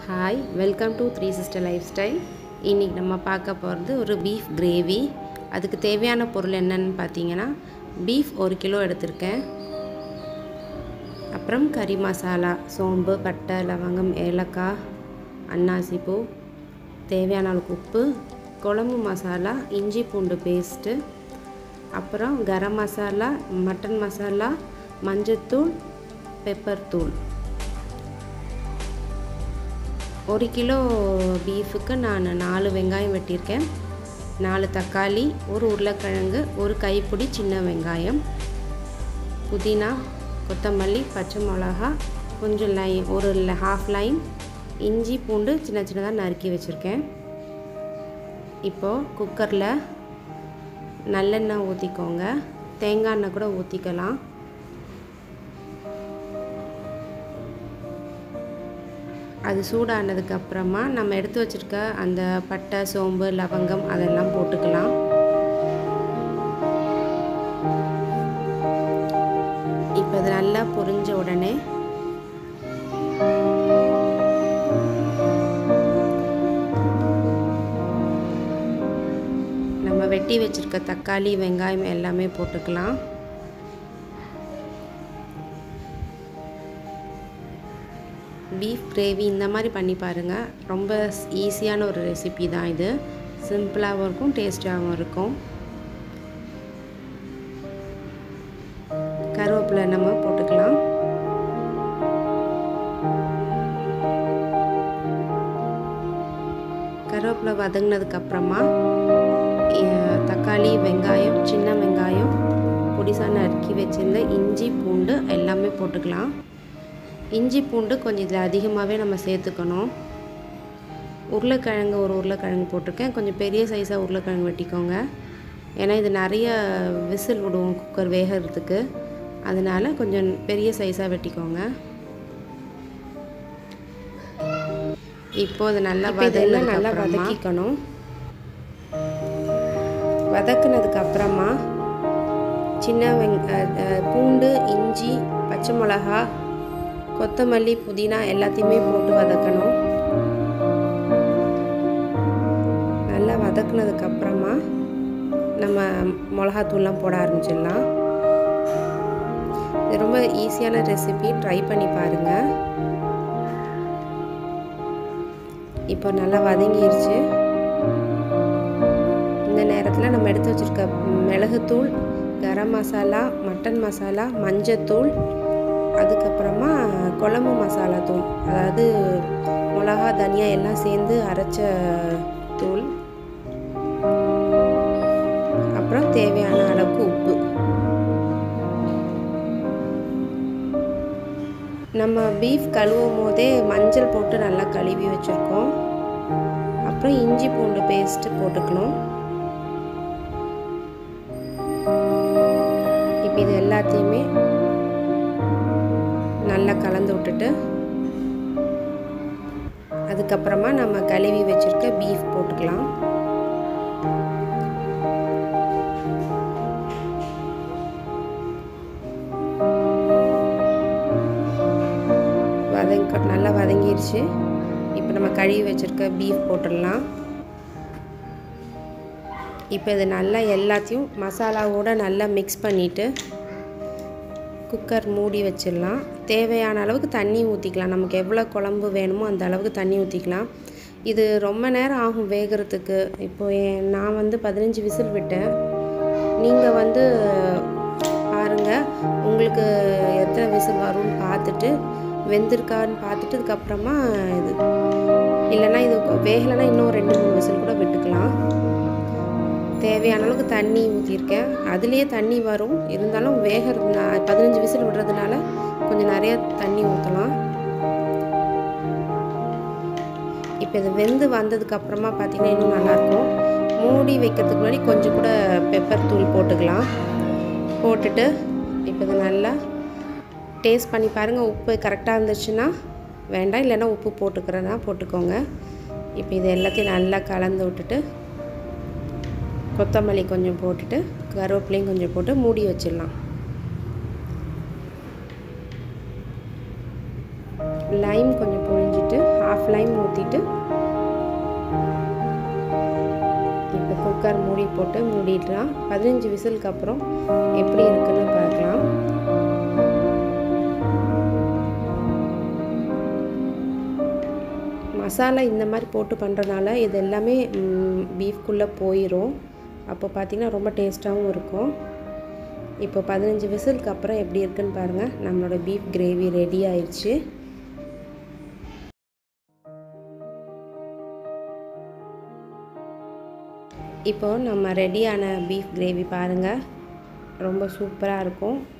hi welcome to three sister life style இன்றைக்கி நம்ம பார்க்க போகிறது ஒரு பீஃப் கிரேவி அதுக்கு தேவையான பொருள் என்னன்னு பார்த்தீங்கன்னா பீஃப் ஒரு கிலோ எடுத்திருக்கேன் அப்புறம் கறி மசாலா சோம்பு பட்டை லவங்கம் ஏலக்காய் அன்னாசி பூ தேவையான அளவுக்கு உப்பு குழம்பு மசாலா இஞ்சி பூண்டு பேஸ்ட்டு அப்புறம் கரம் மசாலா மட்டன் மசாலா மஞ்சத்தூள் பெப்பர் தூள் ஒரு கிலோ பீஃபுக்கு நான் நாலு வெங்காயம் வெட்டியிருக்கேன் நாலு தக்காளி ஒரு உருளைக்கிழங்கு ஒரு கைப்பிடி சின்ன வெங்காயம் புதினா கொத்தமல்லி பச்சை மிளகா கொஞ்சம் லைன் ஒரு ஹாஃப் லைன் இஞ்சி பூண்டு சின்ன சின்னதாக நறுக்கி வச்சுருக்கேன் இப்போது குக்கரில் நல்லெண்ணெய் ஊற்றிக்கோங்க தேங்காய் எண்ணெய் கூட ஊற்றிக்கலாம் அது சூடானதுக்கு அப்புறமா நம்ம எடுத்து வச்சுருக்க அந்த பட்டை சோம்பு லவங்கம் அதெல்லாம் போட்டுக்கலாம் இப்போ இது நல்லா பொரிஞ்ச உடனே நம்ம வெட்டி வச்சுருக்க தக்காளி வெங்காயம் எல்லாமே போட்டுக்கலாம் பீஃப் கிரேவி இந்த மாதிரி பண்ணி பாருங்கள் ரொம்ப ஈஸியான ஒரு ரெசிபி தான் இது சிம்பிளாகவும் இருக்கும் டேஸ்டாகவும் இருக்கும் கருவேப்பிலை நம்ம போட்டுக்கலாம் கருவேப்பிலை வதங்கினதுக்கப்புறமா தக்காளி வெங்காயம் சின்ன வெங்காயம் பொடிசா நறுக்கி வச்சுருந்த இஞ்சி பூண்டு எல்லாமே போட்டுக்கலாம் இஞ்சி பூண்டு கொஞ்சம் இதில் அதிகமாகவே நம்ம சேர்த்துக்கணும் உருளைக்கிழங்கு ஒரு உருளைக்கிழங்கு போட்டிருக்கேன் கொஞ்சம் பெரிய சைஸாக உருளைக்கிழங்கு வெட்டிக்கோங்க ஏன்னா இது நிறைய விசில் விடுவோம் குக்கர் வேகிறதுக்கு அதனால் கொஞ்சம் பெரிய சைஸாக வெட்டிக்கோங்க இப்போ இது நல்லா வதங்க நல்லா வதக்கிக்கணும் வதக்குனதுக்கு அப்புறமா சின்ன வெங் பூண்டு இஞ்சி பச்சை மிளகா கொத்தமல்லி புதினா எல்லாத்தையுமே போட்டு வதக்கணும் நல்லா வதக்குனதுக்கப்புறமா நம்ம மிளகாத்தூள்லாம் போட ஆரம்பிச்சிடலாம் இது ரொம்ப ஈஸியான ரெசிபி ட்ரை பண்ணி பாருங்கள் இப்போ நல்லா வதங்கிருச்சு இந்த நேரத்தில் நம்ம எடுத்து வச்சுருக்க மிளகுத்தூள் கரம் மசாலா மட்டன் மசாலா மஞ்சத்தூள் அதுக்கப்புறமா குழம்பு மசாலா தூள் அதாவது மிளகா தனியா எல்லாம் சேர்ந்து அரைச்ச தூள் அப்புறம் தேவையான அளவுக்கு உப்பு நம்ம பீஃப் கழுவும் போதே மஞ்சள் போட்டு நல்லா கழுவி வச்சுருக்கோம் அப்புறம் இஞ்சி பூண்டு பேஸ்ட்டு போட்டுக்கணும் இப்போ இது எல்லாத்தையுமே நல்லா கலந்து விட்டுட்டு அதுக்கப்புறமா நம்ம கழுவி வச்சுருக்க பீஃப் போட்டுக்கலாம் வதங்க நல்லா வதங்கிருச்சு இப்போ நம்ம கழுவி வச்சுருக்க பீஃப் போட்டுடலாம் இப்போ இது நல்லா எல்லாத்தையும் மசாலாவோடு நல்லா மிக்ஸ் பண்ணிவிட்டு குக்கர் மூடி வச்சிடலாம் தேவையான அளவுக்கு தண்ணி ஊற்றிக்கலாம் நமக்கு எவ்வளோ குழம்பு வேணுமோ அந்த அளவுக்கு தண்ணி ஊற்றிக்கலாம் இது ரொம்ப நேரம் ஆகும் வேகிறதுக்கு இப்போ நான் வந்து பதினஞ்சு விசில் விட்டேன் நீங்கள் வந்து பாருங்கள் உங்களுக்கு எத்தனை விசில் வரும்னு பார்த்துட்டு வெந்திருக்கான்னு பார்த்துட்டு அதுக்கப்புறமா இது இல்லைன்னா இது வேகலைன்னா இன்னும் ரெண்டு மூணு விசில் கூட விட்டுக்கலாம் தேவையான அளவுக்கு தண்ணி ஊற்றிருக்கேன் அதுலேயே தண்ணி வரும் இருந்தாலும் வேகிறது பதினஞ்சு விசில் விடுறதுனால கொஞ்சம் நிறைய தண்ணி ஊற்றலாம் இப்போ இது வெந்து வந்ததுக்கு அப்புறமா பார்த்திங்கன்னா இன்னும் நல்லாயிருக்கும் மூடி வைக்கிறதுக்கு முன்னாடி கொஞ்சம் கூட பெப்பர் தூள் போட்டுக்கலாம் போட்டுட்டு இப்போ இது நல்லா டேஸ்ட் பண்ணி பாருங்கள் உப்பு கரெக்டாக இருந்துச்சுன்னா வேண்டாம் இல்லைன்னா உப்பு போட்டுக்கிறேன்னா போட்டுக்கோங்க இப்போ இது எல்லாத்தையும் நல்லா கலந்து விட்டுட்டு கொத்தமல்லி கொஞ்சம் போட்டுட்டு கருவேப்பிலையும் கொஞ்சம் போட்டு மூடி வச்சிடலாம் லைம் கொஞ்சம் புழிஞ்சிட்டு ஹாஃப் லைம் ஊற்றிட்டு இப்போ குக்கர் மூடி போட்டு மூடிடலாம் பதினஞ்சு விசிலுக்கு அப்புறம் எப்படி இருக்குன்னு பார்க்கலாம் மசாலா இந்த மாதிரி போட்டு பண்ணுறதுனால இது எல்லாமே பீஃப்குள்ளே போயிடும் அப்போ பார்த்திங்கன்னா ரொம்ப டேஸ்ட்டாகவும் இருக்கும் இப்போ பதினஞ்சு விசிலுக்கு அப்புறம் எப்படி இருக்குன்னு பாருங்கள் நம்மளோட பீஃப் கிரேவி ரெடி ஆயிடுச்சு இப்போது நம்ம ரெடியான பீஃப் கிரேவி பாருங்கள் ரொம்ப சூப்பராக இருக்கும்